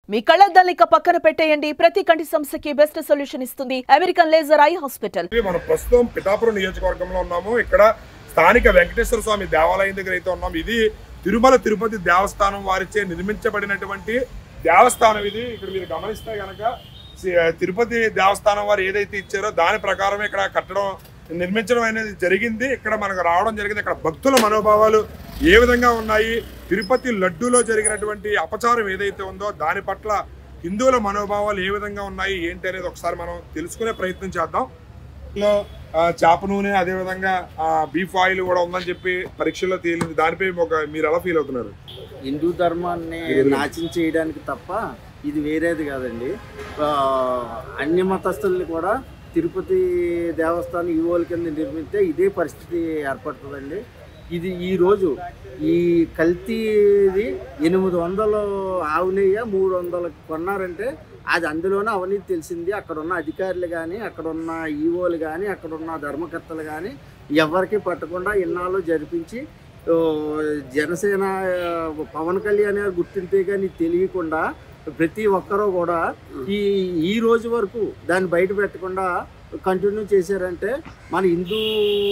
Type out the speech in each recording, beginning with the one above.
మీ కళ్ళద్దాలు ఇక పక్కన పెట్టేయండి ప్రతి కంటి సమస్యకి బెస్ట్ సొల్యూషన్ ఇస్తుంది అమెరికన్ లేజర్ ఐ హాస్పిటల్ మనం ప్రస్తుతం పిఠాపురం నియోజకవర్గంలో ఉన్నాము ఇక్కడ స్థానిక వెంకటేశ్వర స్వామి దేవాలయం దగ్గర అయితే ఉన్నాం ఇది తిరుమల తిరుపతి దేవస్థానం వారిచే నిర్మించబడినటువంటి దేవస్థానం ఇది ఇక్కడ మీరు గమనిస్తే గనక సి- తిరుపతి దేవస్థానం వారు ఏదైతే ఇచ్చారో దాని ప్రకారం ఇక్కడ కట్టడం నిర్మించడం అనేది జరిగింది ఇక్కడ మనకు రావడం జరిగింది ఇక్కడ భక్తుల మనోభావాలు ఏ విధంగా ఉన్నాయి తిరుపతి లడ్డూలో జరిగినటువంటి అపచారం ఏదైతే ఉందో దాని పట్ల హిందువుల మనోభావాలు ఏ విధంగా ఉన్నాయి ఏంటి అనేది ఒకసారి మనం తెలుసుకునే ప్రయత్నం చేద్దాం లో ఆ, చేప నూనె అదేవిధంగా ఆ, బీఫ్ ఆయిల్ కూడా ఉందని చెప్పి పరీక్షల్లో తేలింది దానిపై ఒక మీరు ఎలా ఫీల్ అవుతున్నారు హిందూ ధర్మాన్ని నాశనం చేయడానికి తప్ప ఇది వేరేది కాదండి ఆ, అన్య మతస్థుల్ని కూడా తిరుపతి దేవస్థానం ఈవోల కింద నిర్మిస్తే ఇదే పరిస్థితి ఏర్పడుతుందండి ఇది ఈరోజు ఈ కల్తీది ఎనిమిది వందలు ఆవు నెయ్యి మూడు వందలకు కొన్నారంటే అది అందులోనే అవినీతి తెలిసింది అక్కడ ఉన్న అధికారులు కానీ అక్కడ ఉన్న ఈవోలు కానీ అక్కడ ఉన్న ధర్మకర్తలు కానీ ఎవరికి పట్టకుండా ఇన్నాళ్ళు జరిపించి ఓ, జనసేన ఆ, పవన్ కళ్యాణ్ గారు గుర్తింటే కానీ తెలియకుండా ప్రతి ఒక్కరూ కూడా ఈ ఈ రోజు వరకు దాన్ని బయట పెట్టకుండా కంటిన్యూ చేశారంటే మన హిందూ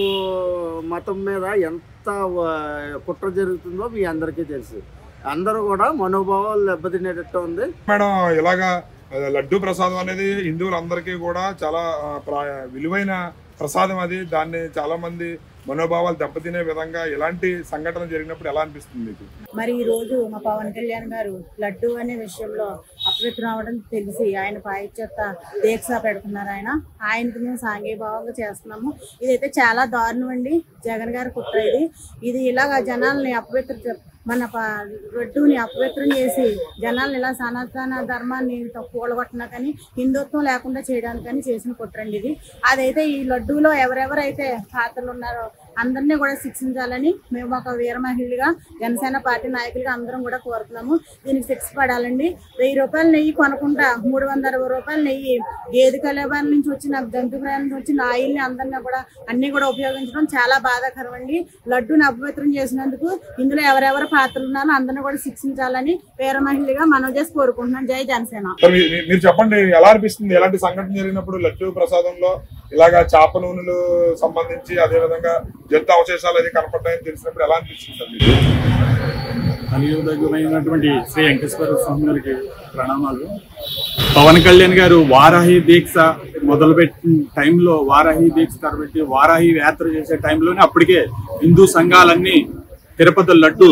మతం మీద ఎంత ఆ, కుట్ర జరుగుతుందో మీ అందరికీ తెలుసు అందరూ కూడా మనోభావాలు దెబ్బతినేటట్టు ఉంది మేడం ఇలాగా ఆ, లడ్డూ ప్రసాదం అనేది హిందువులందరికీ కూడా చాలా ఆ, ప్రా- విలువైన ప్రసాదం అది దాన్ని చాలా మంది మనోభావాలు దెబ్బతినే విధంగా ఎలాంటి సంఘటన జరిగినప్పుడు ఎలా అనిపిస్తుంది మీకు మరి ఈ రోజు మా పవన్ కళ్యాణ్ గారు లడ్డు అనే విషయంలో అపవిత్రం అవడం తెలిసి ఆయన పాయిచేత దీక్ష పెడుతున్నారు ఆయన ఆయనకి మేము సాంఘీభావంగా చేస్తున్నాము ఇదైతే చాలా దారుణం అండి జగన్ గారి కుట్ర ఇది ఇది ఇలాగ జనాల్ని అపవిత్ర చే- మన ప- లడ్డూని అపవిత్రం చేసి జనాల్ని ఇలా సనాతన ధర్మాన్ని కూడగొట్టినా కానీ హిందుత్వం లేకుండా చేయడానికని చేసిన కుట్రండి ఇది అదైతే ఈ లడ్డూలో ఎవరెవరైతే పాత్రలు ఉన్నారో అందరినీ కూడా శిక్షించాలని మేము ఒక వీర మహిళగా జనసేన పార్టీ నాయకులుగా అందరం కూడా కోరుతున్నాము దీనికి శిక్ష పడాలండి వెయ్యి రూపాయల నెయ్యి కొనకుండా మూడు వందల అరవై రూపాయల నెయ్యి గేదె కలేబాల నుంచి వచ్చిన జంతు ప్రాణి నుంచి వచ్చిన ఆయిల్ని అందరినీ కూడా అన్ని కూడా ఉపయోగించడం చాలా బాధాకరం అండి లడ్డూని అపవిత్రం చేసినందుకు ఇందులో ఎవరెవరు పాత్రలు ఉన్నారో అందరినీ కూడా శిక్షించాలని వీర మహిళగా మనం చేసి కోరుకుంటున్నాం జై జనసేన మరి మీ- మీ- మీరు చెప్పండి ఎలా అనిపిస్తుంది ఎలాంటి సంఘటన జరిగినప్పుడు లడ్డూ ప్రసాదంలో ఇలాగా చేప నూనెలు సంబంధించి అదే విధంగా జంతు అవశేషాలు అది కనపడ్డాయని తెలిసినప్పుడు ఎలా అనిపిస్తుంది సార్ మీకు కలియుగమైనటువంటి శ్రీ వెంకటేశ్వర స్వామి గారికి ప్రణామాలు పవన్ కళ్యాణ్ గారు వారాహి దీక్ష మొదలుపెట్టిన టైంలో వారాహి దీక్ష తరబెట్టి వారాహి యాత్ర చేసే టైంలోనే అప్పటికే హిందూ సంఘాలన్నీ తిరుపతి లడ్డు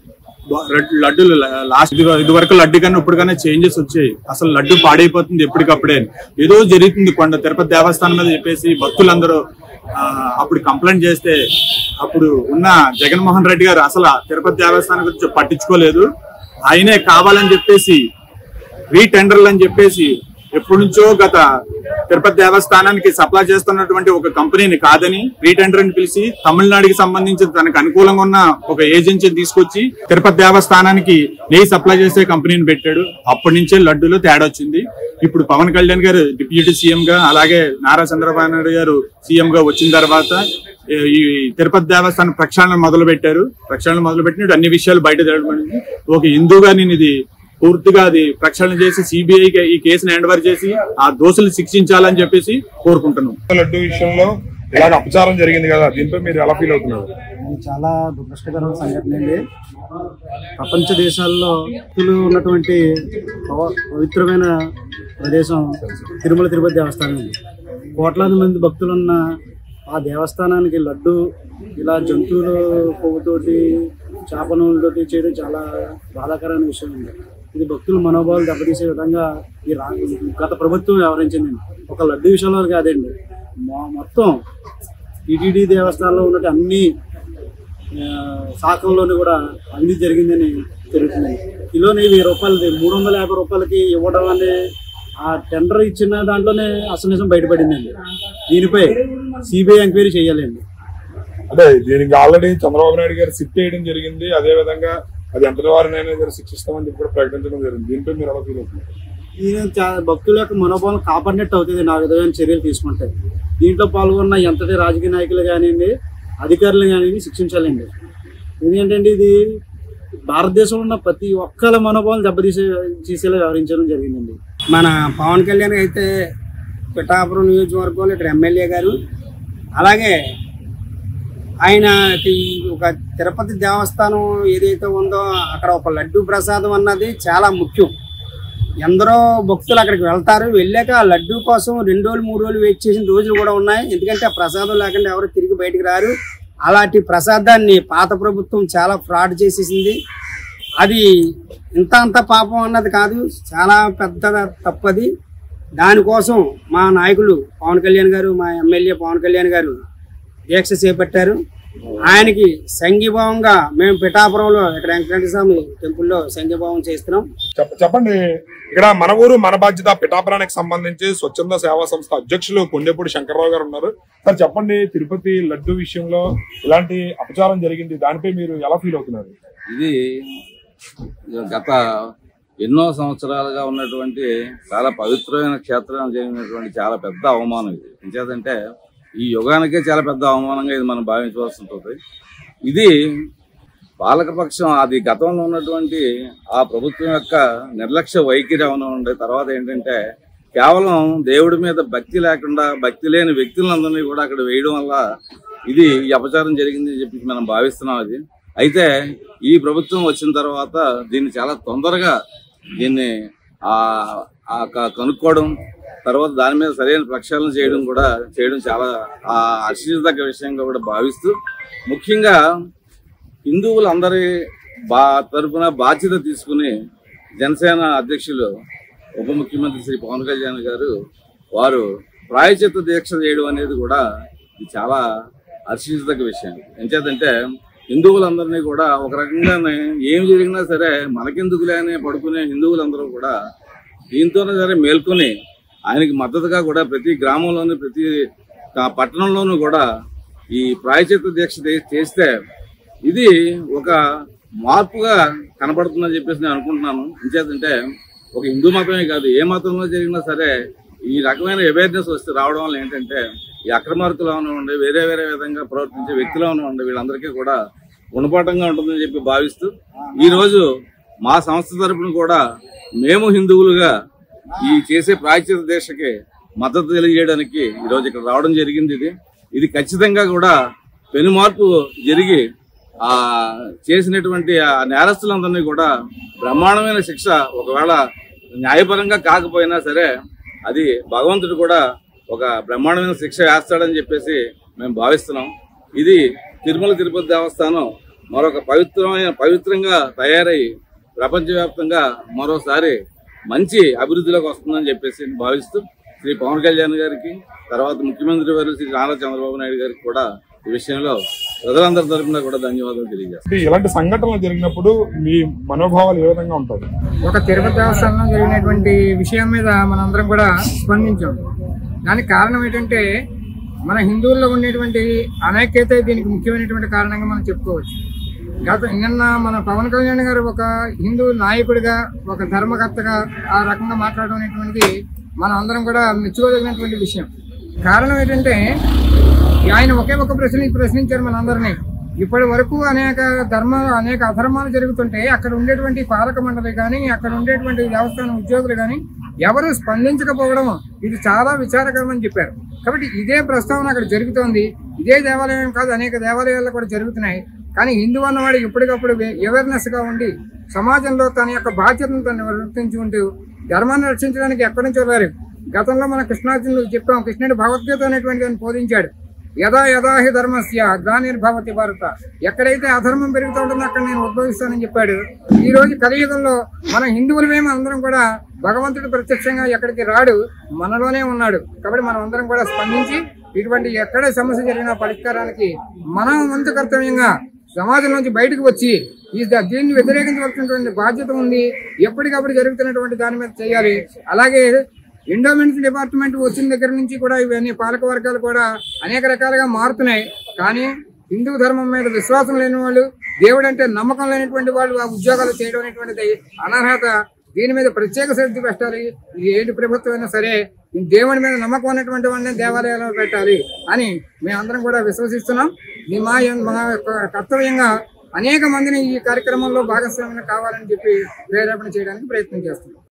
లడ్డు- లడ్డులు లాస్ట్ ఇది వరకు లడ్డు కన్నా ఇప్పుడు కన్నా చేంజెస్ వచ్చాయి అసలు లడ్డు పాడైపోతుంది ఎప్పటికప్పుడే ఏదో జరుగుతుంది కొండ తిరుపతి దేవస్థానం మీద చెప్పేసి భక్తులందరూ ఆ, అప్పుడు కంప్లైంట్ చేస్తే అప్పుడు ఉన్న జగన్మోహన్ రెడ్డి గారు అసలు ఆ తిరుపతి దేవస్థానం గురించి పట్టించుకోలేదు ఆయనే కావాలని చెప్పేసి రీటెండర్లు అని చెప్పేసి ఎప్పటి నుంచో గత తిరుపతి దేవస్థానానికి సప్లై చేస్తున్నటువంటి ఒక కంపెనీని కాదని రీటెండర్ అని పిలిచి తమిళనాడుకి సంబంధించి తనకు అనుకూలంగా ఉన్న ఒక ఏజెన్సీని తీసుకొచ్చి తిరుపతి దేవస్థానానికి నెయ్యి సప్లై చేసే కంపెనీని పెట్టాడు అప్పటి నుంచే లడ్డూలో తేడా వచ్చింది ఇప్పుడు పవన్ కళ్యాణ్ గారు డిప్యూటీ సీఎం గా అలాగే నారా చంద్రబాబు నాయుడు గారు సీఎం గా వచ్చిన తర్వాత ఈ తిరుపతి దేవస్థానం ప్రక్షాళన మొదలు పెట్టారు ప్రక్షాళన మొదలు పెట్టినట్టు అన్ని విషయాలు బయట జరగబడింది ఒక హిందూగా నేను ఇది పూర్తిగా అది ప్రక్షాళన చేసి సిబిఐకి ఈ కేసును హ్యాండ్ ఓవర్ చేసి ఆ దోషులు శిక్షించాలని చెప్పేసి కోరుకుంటున్నాం లడ్డూ విషయంలో ఇలాగ అపచారం జరిగింది కదా దీనిపై మీరు ఎలా ఫీల్ అవుతున్నారు ఇది చాలా దురదృష్టకరమైన సంఘటన అండి ప్రపంచ దేశాల్లో భక్తులు ఉన్నటువంటి పవ- పవిత్రమైన ప్రదేశం తిరుమల తిరుపతి దేవస్థానం అండి కోట్లాది మంది భక్తులున్న ఆ దేవస్థానానికి లడ్డు ఇలా జంతువుల కొవ్వుతోటి చేప నూనెతోటి చేయడం చాలా బాధాకరమైన విషయం అండి ఇది భక్తుల మనోభావాలు దెబ్బతీసే విధంగా ఈ రా గత ప్రభుత్వం వ్యవహరించిందండి ఒక లడ్డు విషయంలో కాదండి మొ- మొత్తం టీటీడీ దేవస్థానంలో ఉన్నట్టు అన్ని ఆ, శాఖల్లోనూ కూడా అవినీతి జరిగిందని జరుగుతుంది కిలోని వెయ్యి రూపాయలది మూడు వందల యాభై రూపాయలకి ఇవ్వడం అనే ఆ టెండర్ ఇచ్చిన దాంట్లోనే అసలు నిజం బయటపడిందండి దీనిపై సిబిఐ ఎంక్వైరీ చేయాలండి అంటే దీనికి ఆల్రెడీ చంద్రబాబు నాయుడు గారు సిట్ చేయడం జరిగింది అదే విధంగా అది ఎంతటి వారినైనా గారు శిక్షిస్తామని చెప్పి కూడా ప్రకటించడం జరిగింది దీనిపై మీరు ఎలా ఫీల్ అవుతున్నారు ఈయన చా- భక్తుల యొక్క మనోభావం కాపాడినట్టు అవుతుంది నా విధమైన చర్యలు తీసుకుంటే దీంట్లో పాల్గొన్న ఎంతటి రాజకీయ నాయకులు కానివ్వండి అధికారులు కానివ్వండి శిక్షించాలండి ఎందుకంటే అండి ఇది భారతదేశంలో ఉన్న ప్రతి ఒక్కరి మనోభావాలు దెబ్బతీసే తీసేలా వ్యవహరించడం జరిగిందండి మన పవన్ కళ్యాణ్ అయితే పిఠాపురం నియోజకవర్గంలో ఇక్కడ ఎమ్మెల్యే గారు అలాగే ఆయనకి ఒక తిరుపతి దేవస్థానం ఏదైతే ఉందో అక్కడ ఒక లడ్డు ప్రసాదం అన్నది చాలా ముఖ్యం ఎందరో భక్తులు అక్కడికి వెళ్తారు వెళ్ళాక ఆ లడ్డు కోసం రెండు రోజులు మూడు రోజులు వెయిట్ చేసిన రోజులు కూడా ఉన్నాయి ఎందుకంటే ఆ ప్రసాదం లేకుండా ఎవరు తిరిగి బయటికి రారు అలాంటి ప్రసాదాన్ని పాత ప్రభుత్వం చాలా ఫ్రాడ్ చేసేసింది అది ఇంత అంత పాపం అన్నది కాదు చాలా పెద్ద తప్పది దానికోసం మా నాయకులు పవన్ కళ్యాణ్ గారు మా ఎమ్మెల్యే పవన్ కళ్యాణ్ గారు దీక్ష చేపట్టారు ఆయనకి సంఘీభావంగా మేము పిఠాపురంలో ఇక్కడ వెంకటేశ్వర స్వామి టెంపుల్లో సంఘీభావం చేస్తున్నాం చెప్ప చెప్పండి ఇక్కడ మన ఊరు మన బాధ్యత పిఠాపురానికి సంబంధించి స్వచ్ఛంద సేవా సంస్థ అధ్యక్షులు కొండెపూడి శంకర్రావు గారు ఉన్నారు సార్ చెప్పండి తిరుపతి లడ్డు విషయంలో ఇలాంటి అపచారం జరిగింది దానిపై మీరు ఎలా ఫీల్ అవుతున్నారు ఇది గత ఎన్నో సంవత్సరాలుగా ఉన్నటువంటి చాలా పవిత్రమైన క్షేత్రం జరిగినటువంటి చాలా పెద్ద అవమానం ఇది ఎంచేతంటే ఈ యుగానికే చాలా పెద్ద అవమానంగా ఇది మనం భావించవలసి ఉంటుంది ఇది పాలకపక్షం అది గతంలో ఉన్నటువంటి ఆ ప్రభుత్వం యొక్క నిర్లక్ష్య వైఖరి ఏమైనా ఉండే తర్వాత ఏంటంటే కేవలం దేవుడి మీద భక్తి లేకుండా భక్తి లేని వ్యక్తులందరినీ కూడా అక్కడ వేయడం వల్ల ఇది ఈ అపచారం జరిగింది అని చెప్పి మనం భావిస్తున్నాం అది అయితే ఈ ప్రభుత్వం వచ్చిన తర్వాత దీన్ని చాలా తొందరగా దీన్ని ఆ ఆ క- కనుక్కోవడం తర్వాత దాని మీద సరైన ప్రక్షాళన చేయడం కూడా చేయడం చాలా ఆ హర్షించదగ్గ విషయంగా కూడా భావిస్తూ ముఖ్యంగా హిందువులందరి బా తరపున బాధ్యత తీసుకుని జనసేన అధ్యక్షులు ఉప ముఖ్యమంత్రి శ్రీ పవన్ కళ్యాణ్ గారు వారు ప్రాయచిత్త దీక్ష చేయడం అనేది కూడా ఇది చాలా హర్షించదగ్గ విషయం ఎంచేతంటే హిందువులందరినీ కూడా ఒక రకంగానే ఏం జరిగినా సరే మనకెందుకులే అని పడుకునే హిందువులందరూ కూడా దీంతోనే సరే మేల్కొని ఆయనకి మద్దతుగా కూడా ప్రతి గ్రామంలోని ప్రతి కా- పట్టణంలోనూ కూడా ఈ ప్రాయచిత్త దీక్ష చే- చేస్తే ఇది ఒక మార్పుగా కనబడుతుందని చెప్పేసి నేను అనుకుంటున్నాను ఎంచేతంటే ఒక హిందూ మతమే కాదు ఏ మతంలో జరిగినా సరే ఈ రకమైన అవేర్నెస్ వస్తే రావడం వల్ల ఏంటంటే ఈ అక్రమార్కులు ఉండి వేరే వేరే విధంగా ప్రవర్తించే వ్యక్తులు ఉండి వీళ్ళందరికీ కూడా గుణపాఠంగా ఉంటుందని చెప్పి భావిస్తూ ఈ రోజు మా సంస్థ తరపున కూడా మేము హిందువులుగా ఈ చేసే ప్రాయచిత దీక్షకి మద్దతు తెలియజేయడానికి ఈ రోజు ఇక్కడ రావడం జరిగింది ఇది ఇది ఖచ్చితంగా కూడా పెను మార్పు జరిగి ఆ చేసినటువంటి ఆ నేరస్తులందరినీ కూడా బ్రహ్మాండమైన శిక్ష ఒకవేళ న్యాయపరంగా కాకపోయినా సరే అది భగవంతుడు కూడా ఒక బ్రహ్మాండమైన శిక్ష వేస్తాడని చెప్పేసి మేము భావిస్తున్నాం ఇది తిరుమల తిరుపతి దేవస్థానం మరొక పవిత్రమైన పవిత్రంగా తయారై ప్రపంచవ్యాప్తంగా మరోసారి మంచి అభివృద్ధిలోకి వస్తుందని చెప్పేసి భావిస్తూ శ్రీ పవన్ కళ్యాణ్ గారికి తర్వాత ముఖ్యమంత్రి వారు శ్రీ నారా చంద్రబాబు నాయుడు గారికి కూడా ఈ విషయంలో ప్రజలందరి తరఫున కూడా ధన్యవాదాలు తెలియజేస్తాను అంటే ఇలాంటి సంఘటనలు జరిగినప్పుడు మీ మనోభావాలు ఏ విధంగా ఉంటాయి ఒక తిరుపతి దేవస్థానంలో జరిగినటువంటి విషయం మీద మనందరం కూడా స్పందించాం దానికి కారణం ఏంటంటే మన హిందువుల్లో ఉండేటువంటి అనైక్యత దీనికి ముఖ్యమైనటువంటి కారణంగా మనం చెప్పుకోవచ్చు గత నిన్న మన పవన్ కళ్యాణ్ గారు ఒక హిందూ నాయకుడిగా ఒక ధర్మకర్తగా ఆ రకంగా మాట్లాడడం అనేటువంటిది మనం అందరం కూడా మెచ్చుకోదగినటువంటి విషయం కారణం ఏంటంటే ఆయన ఒకే ఒక ప్రశ్న ప్రశ్నించారు మనందరినీ ఇప్పటి వరకు అనేక ధర్మాలు అనేక అధర్మాలు జరుగుతుంటే అక్కడ ఉండేటువంటి పాలక మండలి కానీ అక్కడ ఉండేటువంటి దేవస్థానం ఉద్యోగులు కానీ ఎవరు స్పందించకపోవడం ఇది చాలా విచారకరం అని చెప్పారు కాబట్టి ఇదే ప్రస్తావన అక్కడ జరుగుతోంది ఇదే దేవాలయం కాదు అనేక దేవాలయాల్లో కూడా జరుగుతున్నాయి కానీ హిందూ అన్నవాడు ఎప్పటికప్పుడు అవేర్నెస్ గా ఉండి సమాజంలో తన యొక్క బాధ్యతను తను నిర్వర్తించుకుంటూ ధర్మాన్ని రక్షించడానికి ఎక్కడి నుంచో రారు గతంలో మన కృష్ణార్జునులు చెప్పాం కృష్ణుడు భగవద్గీత అనేటువంటి దాన్ని బోధించాడు యథా యథా హి ధర్మస్య గ్లానిర్భవతి భారత ఎక్కడైతే అధర్మం పెరుగుతూ ఉంటుందో అక్కడ నేను ఉద్భవిస్తానని చెప్పాడు ఈ రోజు కలియుగంలో మన హిందువులమేమో అందరం కూడా భగవంతుడు ప్రత్యక్షంగా ఎక్కడికి రాడు మనలోనే ఉన్నాడు కాబట్టి మనం అందరం కూడా స్పందించి ఇటువంటి ఎక్కడ సమస్య జరిగినా పరిష్కారానికి మనం వంతు కర్తవ్యంగా సమాజం నుంచి బయటకు వచ్చి ఈ ద- దీన్ని వ్యతిరేకించవలసినటువంటి బాధ్యత ఉంది ఎప్పటికప్పుడు జరుగుతున్నటువంటి దాని మీద చేయాలి అలాగే ఎండోమెంట్స్ డిపార్ట్మెంట్ వచ్చిన దగ్గర నుంచి కూడా ఇవన్నీ పాలక వర్గాలు కూడా అనేక రకాలుగా మారుతున్నాయి కానీ హిందూ ధర్మం మీద విశ్వాసం లేని వాళ్ళు దేవుడు అంటే నమ్మకం లేనటువంటి వాళ్ళు ఆ ఉద్యోగాలు చేయడం అనేటువంటిది అనర్హత దీని మీద ప్రత్యేక శ్రద్ధ పెట్టాలి ఇది ఏంటి ప్రభుత్వం అయినా సరే ఈ దేవుని మీద నమ్మకం ఉన్నటువంటి వాళ్ళని దేవాలయాల్లో పెట్టాలి అని మేమందరం కూడా విశ్వసిస్తున్నాం ఇది మా మా యొక్క కర్తవ్యంగా అనేక మందిని ఈ కార్యక్రమంలో భాగస్వామ్యం కావాలని చెప్పి ప్రేరేపణ చేయడానికి ప్రయత్నం చేస్తున్నాం